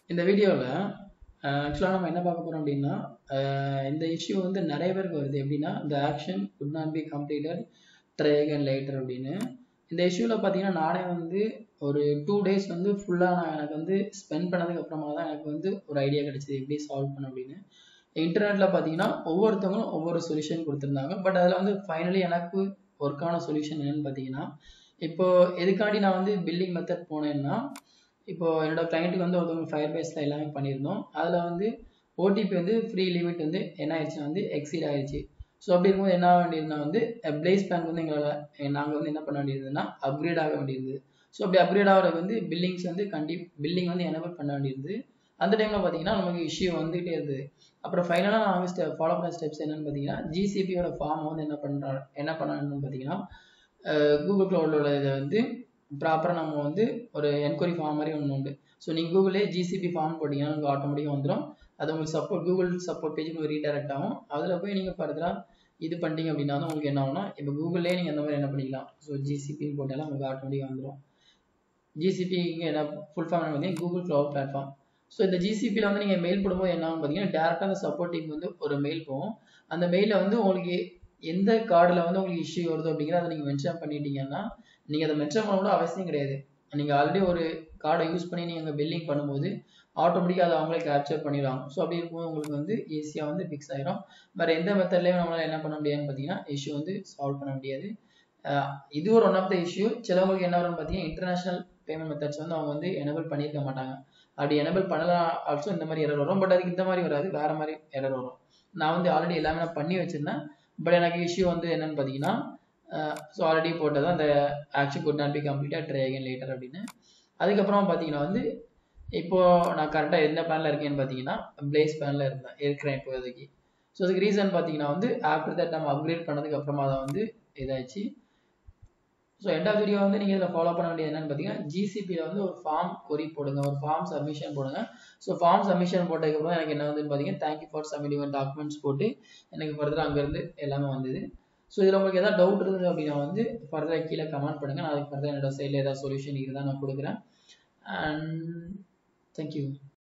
இந்த வீடியோவில் ஆக்சுவலாக நம்ம என்ன பார்க்க போகிறோம் அப்படின்னா அஹ் இந்த இஷ்யூ வந்து நிறைய பேருக்கு வருது எப்படின்னா இந்த action could not be completed try and later அப்படின்னு இந்த இஷ்யூவில் பார்த்தீங்கன்னா நானே வந்து ஒரு டூ டேஸ் வந்து ஃபுல்லாக நான் எனக்கு வந்து ஸ்பெண்ட் பண்ணதுக்கு அப்புறமா தான் எனக்கு வந்து ஒரு ஐடியா கிடைச்சது எப்படி சால்வ் பண்ண அப்படின்னு இன்டர்நெட்டில் பார்த்தீங்கன்னா ஒவ்வொருத்தவங்களும் ஒவ்வொரு சொல்யூஷன் கொடுத்துருந்தாங்க பட் அதில் வந்து ஃபைனலி எனக்கு ஒர்க்கான சொல்யூஷன் என்னன்னு பார்த்தீங்கன்னா இப்போ எதுக்காண்டி நான் வந்து பில்லிங் மெத்தட் போனேன்னா இப்போ என்னோட கிளைண்ட்டுக்கு வந்து ஒருத்தவங்க ஃபயர் பேஸில் எல்லாமே பண்ணியிருந்தோம் அதில் வந்து ஓடிபி வந்து ஃப்ரீ லிமிட் வந்து என்ன ஆயிடுச்சுன்னா வந்து எக்ஸீட் ஆயிடுச்சு ஸோ அப்படி இருக்கும்போது என்ன ஆக வேண்டியதுன்னா வந்து பிளேஸ் பேங்க் வந்து எங்களால் நாங்கள் வந்து என்ன பண்ண வேண்டியதுன்னா அப்கிரேட் ஆக வேண்டியது ஸோ அப்படி அப்கிரேட் ஆகிறது வந்து பில்லிங்ஸ் வந்து கண்டி பில்லிங் வந்து எனபிள் பண்ண வேண்டியது அந்த டைமில் பார்த்தீங்கன்னா நமக்கு இஷ்யூ வந்துகிட்டே இருந்தது அப்புறம் ஃபைனலாக நான் வந்து ஸ்டெப் ஃபாலோ பண்ண ஸ்டெப்ஸ் என்னன்னு பார்த்தீங்கன்னா ஜிசிபியோட ஃபார்ம் வந்து என்ன பண்ணுறா என்ன பண்ணணும்னு பார்த்தீங்கன்னா கூகுள் க்ளவுடோட இதை வந்து ப்ராப்பராக நம்ம வந்து ஒரு என்கொயரி ஃபார்ம் மாதிரி ஒன்று உண்டு ஸோ நீங்கள் கூகுளே ஜிசிபி ஃபார்ம் போட்டிங்கன்னா உங்களுக்கு ஆட்டோமேட்டிக்காக வந்துடும் அது உங்களுக்கு சப்போர்ட் கூகுள் சப்போர்ட் பேஜ் உங்களுக்கு ரீடைரக்ட் ஆகும் அதில் போய் நீங்கள் ஃபர்தராக இது பண்ணிட்டீங்க அப்படின்னா வந்து உங்களுக்கு என்ன ஆகும்னா இப்போ கூகுள்லேயே நீங்கள் அந்த மாதிரி என்ன பண்ணிக்கலாம் ஸோ ஜிசிபின்னு போட்டாலும் உங்களுக்கு ஆட்டோமேட்டிக்காக வந்துடும் ஜிசிபி இங்கே என்ன ஃபுல் ஃபார்ம் பார்த்தீங்கன்னா கூகுள் க்ளவுட் பிளாட்ஃபார்ம் ஸோ இந்த ஜிசிபியில் வந்து நீங்கள் மெயில் போடும்போது என்ன ஆகும் பார்த்தீங்கன்னா டேரெக்டாக அந்த சப்போர்ட் டீம் வந்து ஒரு மெயில் போகும் அந்த மெயிலில் வந்து உங்களுக்கு எந்த கார்டில் வந்து உங்களுக்கு இஷ்யூ வருது அப்படிங்கிறத நீங்கள் மென்ஷன் பண்ணிட்டீங்கன்னா நீங்கள் அதை மென்ஷன் பண்ண கூட அவசியம் கிடையாது நீங்கள் ஆல்ரெடி ஒரு கார்டை யூஸ் பண்ணி நீங்கள் பில்லிங் பண்ணும்போது ஆட்டோமேட்டிக்காக அதை அவங்களே கேப்சர் பண்ணிடுவாங்க ஸோ அப்படி இருக்கும்போது உங்களுக்கு வந்து ஈஸியாக வந்து ஃபிக்ஸ் ஆயிரும் வேறு எந்த மெத்தட்லேயும் நம்மளால் என்ன பண்ண முடியாதுன்னு பார்த்தீங்கன்னா இஷ்யூ வந்து சால்வ் பண்ண முடியாது இது ஒரு ஒன் ஆஃப் த இஷ்யூ சிலவங்களுக்கு என்ன வரும்னு பார்த்தீங்கன்னா இன்டர்நேஷனல் பேமெண்ட் மெத்தட்ஸ் வந்து அவங்க வந்து எனபிள் பண்ணியிருக்க மாட்டாங்க அப்படி எனபிள் பண்ணலாம் ஆல்சோ இந்த மாதிரி எரர் வரும் பட் அதுக்கு இந்த மாதிரி வராது வேறு மாதிரி எரர் வரும் நான் வந்து ஆல்ரெடி எல்லாமே நான் பண்ணி வச்சிருந்தேன் பட் எனக்கு இஷ்யூ வந்து என்னன்னு பார்த்தீங்கன்னா ஸோ ஆல்ரெடி போட்டது அந்த ஆக்ஷன் குட் நாட் பி கம்ப்ளீட்டாக ட்ரை அகேன் லேட்டர் அப்படின்னு அதுக்கப்புறம் பார்த்தீங்கன்னா வந்து இப்போ நான் கரெக்டாக எந்த பிளானில் இருக்கேன்னு பார்த்தீங்கன்னா பிளேஸ் பிளானில் இருந்தேன் இருக்கிறேன் இப்போதைக்கு ஸோ அதுக்கு ரீசன் பார்த்தீங்கன்னா வந்து ஆஃப்டர் தட் நம்ம அப்கிரேட் பண்ணதுக்கு அப்புறமா தான் வந்து இதாச்சு ஸோ எண்ட் ஆஃப் வீடியோ வந்து நீங்கள் இதில் ஃபாலோ பண்ண வேண்டியது என்னன்னு பார்த்தீங்கன்னா ஜிசிபியில் வந்து ஒரு ஃபார்ம் கொரி போடுங்க ஒரு ஃபார்ம் சப்மிஷன் போடுங்க ஸோ ஃபார்ம் சப்மிஷன் போட்டதுக்கப்புறம் எனக்கு என்ன வந்து பார்த்தீங்கன்னா தேங்க்யூ ஃபார் சப்மிட்டிங் டாக்குமெண்ட்ஸ் போட்டு எனக்கு ஃபர்தராக அங்கேருந்து எல்லாமே வந்தது ஸோ இதில் உங்களுக்கு எதாவது டவுட் இருந்தது அப்படின்னா வந்து ஃபர்தராக கீழே கமெண்ட் பண்ணுங்கள் நான் அதுக்கு ஃபர்தராக என்னோட சைடில் ஏதாவது சொல்யூஷன் இருந்தால் நான் கொடுக்குறேன் அண்ட் தேங்க்யூ